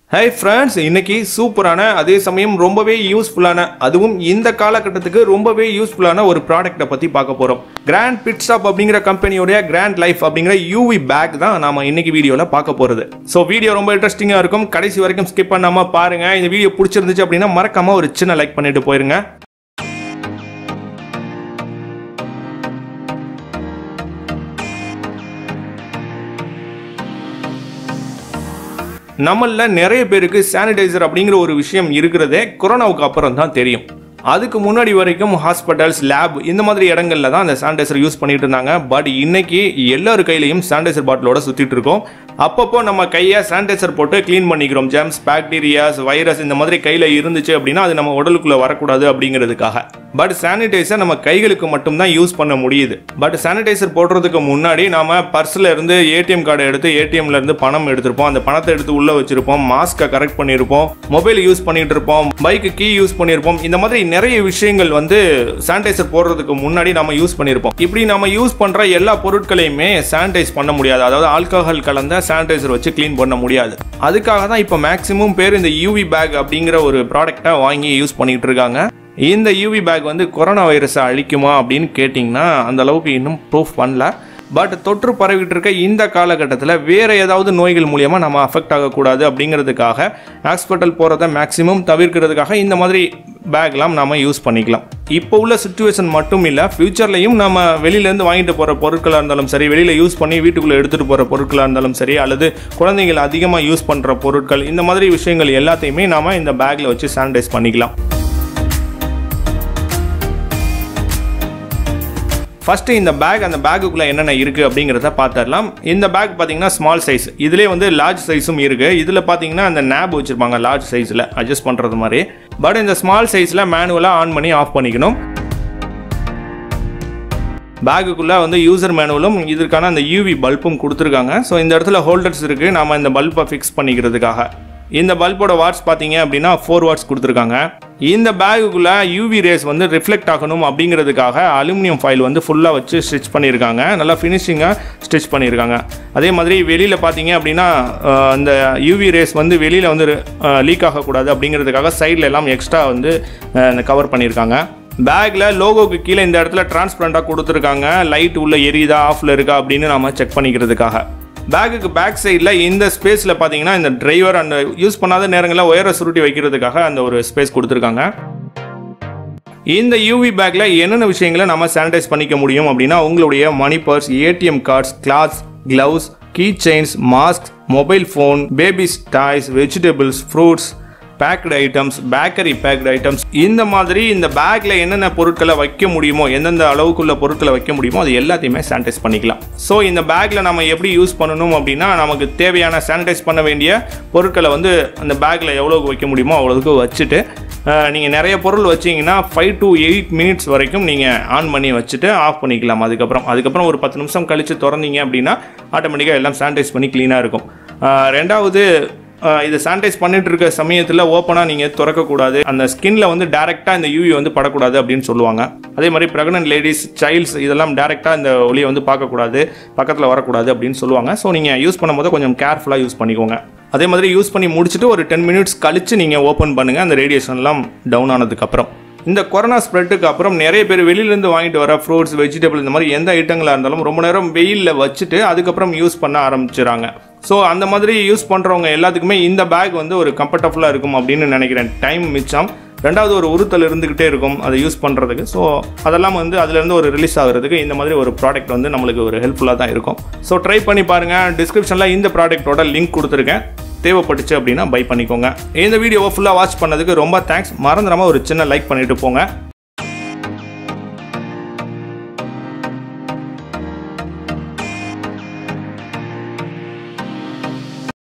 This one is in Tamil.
ஹை ஃப்ரெண்ட்ஸ் இன்னைக்கு சூப்பரான அதே சமயம் ரொம்பவே யூஸ்ஃபுல்லான அதுவும் இந்த காலகட்டத்துக்கு ரொம்பவே யூஸ்ஃபுல்லான ஒரு ப்ராடக்ட்டை பற்றி பார்க்க போகிறோம் கிராண்ட் பிட் ஸ்டாப் அப்படிங்கிற கம்பெனியோடைய கிராண்ட் லைஃப் அப்படிங்கிற யூவி பேக் தான் நாம இன்னைக்கு வீடியோவில் பார்க்க போகிறது ஸோ வீடியோ ரொம்ப இன்ட்ரெஸ்டிங்காக இருக்கும் கடைசி வரைக்கும் ஸ்கிப் பண்ணாமல் பாருங்க இந்த வீடியோ பிடிச்சிருந்துச்சு அப்படின்னா மறக்காம ஒரு சின்ன லைக் பண்ணிட்டு போயிருங்க நம்மள நிறைய பேருக்கு சானிடைசர் அப்படிங்கிற ஒரு விஷயம் இருக்கிறதே கொரோனாவுக்கு அப்புறம் தான் தெரியும் அதுக்கு முன்னாடி வரைக்கும் ஹாஸ்பிட்டல்ஸ் லேப் இந்த மாதிரி இடங்கள்ல தான் அந்த சானிடைசர் யூஸ் பண்ணிட்டு இருந்தாங்க பட் இன்னைக்கு எல்லார் கையிலையும் சானிடைசர் பாட்டிலோட சுத்திட்டு இருக்கோம் அப்பப்போ நம்ம கையை சானிடைசர் போட்டு க்ளீன் பண்ணிக்கிறோம் ஜெம்ஸ் பாக்டீரியாஸ் வைரஸ் இந்த மாதிரி கையில் இருந்துச்சு அப்படின்னா அது நம்ம உடலுக்குள்ள வரக்கூடாது அப்படிங்கிறதுக்காக பட் சானிடைசர் நம்ம கைகளுக்கு மட்டும்தான் யூஸ் பண்ண முடியுது பட் சானிடைசர் போடுறதுக்கு முன்னாடி நாம பர்ஸ்ல இருந்து ஏடிஎம் கார்டை எடுத்து ஏடிஎம்ல இருந்து பணம் எடுத்திருப்போம் அந்த பணத்தை எடுத்து உள்ள வச்சிருப்போம் மாஸ்கை கரெக்ட் பண்ணியிருப்போம் மொபைல் யூஸ் பண்ணிட்டு இருப்போம் பைக்கு கீ யூஸ் பண்ணியிருப்போம் இந்த மாதிரி நிறைய விஷயங்கள் வந்து சானிடைசர் போடுறதுக்கு முன்னாடி நம்ம யூஸ் பண்ணியிருப்போம் இப்படி நம்ம யூஸ் பண்ற எல்லா பொருட்களையுமே சானிடைஸ் பண்ண முடியாது அதாவது ஆல்கஹால் கலந்த சானிடைசர் வச்சு க்ளீன் பண்ண முடியாது அதுக்காக தான் இப்போ மேக்ஸிமம் பேர் இந்த யூவி பேக் அப்படிங்கிற ஒரு ப்ராடக்டை வாங்கி யூஸ் பண்ணிட்டு இருக்காங்க இந்த யூவி பேக் வந்து கொரோனா வைரஸை அழிக்குமா அப்படின்னு கேட்டிங்கன்னா அந்த அளவுக்கு இன்னும் ப்ரூஃப் பண்ணல பட் தொற்று பரவிட்டு இருக்க இந்த காலகட்டத்தில் வேற ஏதாவது நோய்கள் மூலியமா நம்ம அஃபெக்ட் ஆகக்கூடாது அப்படிங்கிறதுக்காக ஹாஸ்பிட்டல் போகிறத மேக்ஸிமம் தவிர்க்கிறதுக்காக இந்த மாதிரி பேக்லாம் நாம யூஸ் பண்ணிக்கலாம் இப்போ உள்ள சுச்சுவேஷன் மட்டும் இல்லை ஃப்யூச்சர்லையும் நம்ம வெளியிலேருந்து வாங்கிட்டு போகிற பொருட்களாக இருந்தாலும் சரி வெளியில் யூஸ் பண்ணி வீட்டுக்குள்ளே எடுத்துகிட்டு போகிற பொருட்களாக இருந்தாலும் சரி அல்லது குழந்தைகள் அதிகமாக யூஸ் பண்ணுற பொருட்கள் இந்த மாதிரி விஷயங்கள் எல்லாத்தையுமே நாம இந்த பேக்கில் வச்சு சானிடைஸ் பண்ணிக்கலாம் ஃபஸ்ட்டு இந்த பேக் அந்த பேக்குக்குள்ளே என்னென்ன இருக்குது அப்படிங்கிறத பார்த்துடலாம் இந்த பேக் பார்த்தீங்கன்னா ஸ்மால் சைஸ் இதிலே வந்து லார்ஜ் சைஸும் இருக்குது இதில் பார்த்தீங்கன்னா அந்த நேப் வச்சுருப்பாங்க லார்ஜ் சைஸில் அட்ஜஸ்ட் பண்ணுறது மாதிரி பட் இந்த ஸ்மால் சைஸில் மேனுவலாக ஆன் பண்ணி ஆஃப் பண்ணிக்கணும் பேக்குக்குள்ளே வந்து யூசர் மேனுவலும் இதற்கான அந்த யூவி பல்பும் கொடுத்துருக்காங்க ஸோ இந்த இடத்துல ஹோல்டர்ஸ் இருக்குது நாம் இந்த பல்பை ஃபிக்ஸ் பண்ணிக்கிறதுக்காக இந்த பல்போட வாட்ஸ் பார்த்தீங்க அப்படின்னா ஃபோர் வாட்ஸ் கொடுத்துருக்காங்க இந்த பேகுக்குள்ள யூவி ரேஸ் வந்து ரிஃப்ளெக்ட் ஆகணும் அப்படிங்கிறதுக்காக அலுமினியம் ஃபைல் வந்து ஃபுல்லாக வச்சு ஸ்டிச் பண்ணியிருக்காங்க நல்லா ஃபினிஷிங்காக ஸ்டிச் பண்ணியிருக்காங்க அதே மாதிரி வெளியில் பார்த்தீங்க அப்படின்னா அஹ், இந்த யூவி ரேஸ் வந்து வெளியில் வந்து லீக் ஆகக்கூடாது அப்படிங்கிறதுக்காக சைடில் எல்லாம் எக்ஸ்ட்ரா வந்து கவர் பண்ணியிருக்காங்க பேக்கில் லோகோக்கு கீழே இந்த இடத்துல டிரான்ஸ்பரண்டாக கொடுத்துருக்காங்க லைட் உள்ள எரியுதா ஆஃபில் இருக்கா அப்படின்னு நாம செக் பண்ணிக்கிறதுக்காக பேக்குக்கு பேக் சைடில் இந்த ஸ்பேஸில் பார்த்தீங்கன்னா இந்த டிரைவர் அந்த யூஸ் பண்ணாத நேரங்களில் ஒயரை சுருட்டி வைக்கிறதுக்காக அந்த ஒரு ஸ்பேஸ் கொடுத்துருக்காங்க இந்த யூவி பேக்கில் என்னென்ன விஷயங்களை நம்ம சானிடைஸ் பண்ணிக்க முடியும் அப்படின்னா உங்களுடைய money purse ATM cards clothes gloves key chains mask mobile phone babies toys vegetables fruits baked items bakery baked items இந்த மாதிரி இந்த பேக்கில் என்னென்ன பொருட்களை வைக்க முடியுமோ எந்தெந்த அளவுக்குள்ள பொருட்களை வைக்க முடியுமோ அது எல்லாத்தையுமே சானிடைஸ் பண்ணிக்கலாம் ஸோ இந்த பேக்கில் நம்ம எப்படி யூஸ் பண்ணணும் அப்படின்னா நமக்கு தேவையான சானிடைஸ் பண்ண வேண்டிய பொருட்களை வந்து அந்த பேக்கில் எவ்வளோக்கு வைக்க முடியுமோ அவ்வளோக்கு வச்சுட்டு நீங்கள் நிறைய பொருள் வச்சிங்கன்னா ஃபைவ் டு எயிட் மினிட்ஸ் வரைக்கும் நீங்கள் ஆன் பண்ணி வச்சுட்டு ஆஃப் பண்ணிக்கலாம் அதுக்கப்புறம் அதுக்கப்புறம் ஒரு பத்து நிமிஷம் கழித்து திறந்தீங்க அப்படின்னா ஆட்டோமேட்டிக்காக எல்லாம் சானிடைஸ் பண்ணி க்ளீனாக இருக்கும் அஹ் ரெண்டாவது அஹ் இது சானிடைஸ் பண்ணிட்டு இருக்க சமயத்தில் ஓப்பனாக நீங்கள் திறக்கக்கூடாது அந்த ஸ்கின்ல வந்து டேரெக்டாக இந்த யூவி வந்து படக்கூடாது அப்படின்னு சொல்லுவாங்க அதே மாதிரி ப்ரெக்னென்ட் லேடிஸ் சைல்ட்ஸ் இதெல்லாம் டேரெக்டாக இந்த ஒளியை வந்து பார்க்கக்கூடாது பக்கத்தில் வரக்கூடாது அப்படின்னு சொல்லுவாங்க ஸோ நீங்கள் யூஸ் பண்ணும்போது கொஞ்சம் கேர்ஃபுல்லாக யூஸ் பண்ணிக்கோங்க அதே மாதிரி யூஸ் பண்ணி முடிச்சுட்டு ஒரு டென் மினிட்ஸ் கழிச்சு நீங்கள் ஓப்பன் பண்ணுங்கள் அந்த ரேடியேஷன்லாம் டவுன் ஆனதுக்கப்புறம் இந்த கொரோனா ஸ்ப்ரெட்டுக்கு அப்புறம் நிறைய பேர் வெளியிலேருந்து வாங்கிட்டு வர ஃப்ரூட்ஸ் வெஜிடபிள் இந்த மாதிரி எந்த ஐட்டங்களாக இருந்தாலும் ரொம்ப நேரம் வெயிலில் வச்சுட்டு அதுக்கப்புறம் யூஸ் பண்ண ஆரம்பிச்சிடுறாங்க ஸோ அந்த மாதிரி யூஸ் பண்ணுறவங்க எல்லாத்துக்குமே இந்த பேக் வந்து ஒரு கம்ஃபர்டபுளாக இருக்கும் அப்படின்னு நினைக்கிறேன் டைம் மிச்சம் ரெண்டாவது ஒரு உறுத்தல் இருந்துக்கிட்டே இருக்கும் அதை யூஸ் பண்ணுறதுக்கு ஸோ அதெல்லாம் வந்து அதுலேருந்து ஒரு ரிலீஸ் ஆகுறதுக்கு இந்த மாதிரி ஒரு ப்ராடக்ட் வந்து நம்மளுக்கு ஒரு ஹெல்ப்ஃபுல்லாக தான் இருக்கும் ஸோ ட்ரை பண்ணி பாருங்கள் டிஸ்கிரிப்ஷனில் இந்த ப்ராடக்ட்டோட லிங்க் கொடுத்துருக்கேன் தேவைப்பட்டுச்சு அப்படின்னா பை பண்ணிக்கோங்க இந்த வீடியோவை ஃபுல்லாக வாட்ச் பண்ணதுக்கு ரொம்ப தேங்க்ஸ் மறந்துடாம ஒரு சின்ன லைக் பண்ணிட்டு போங்க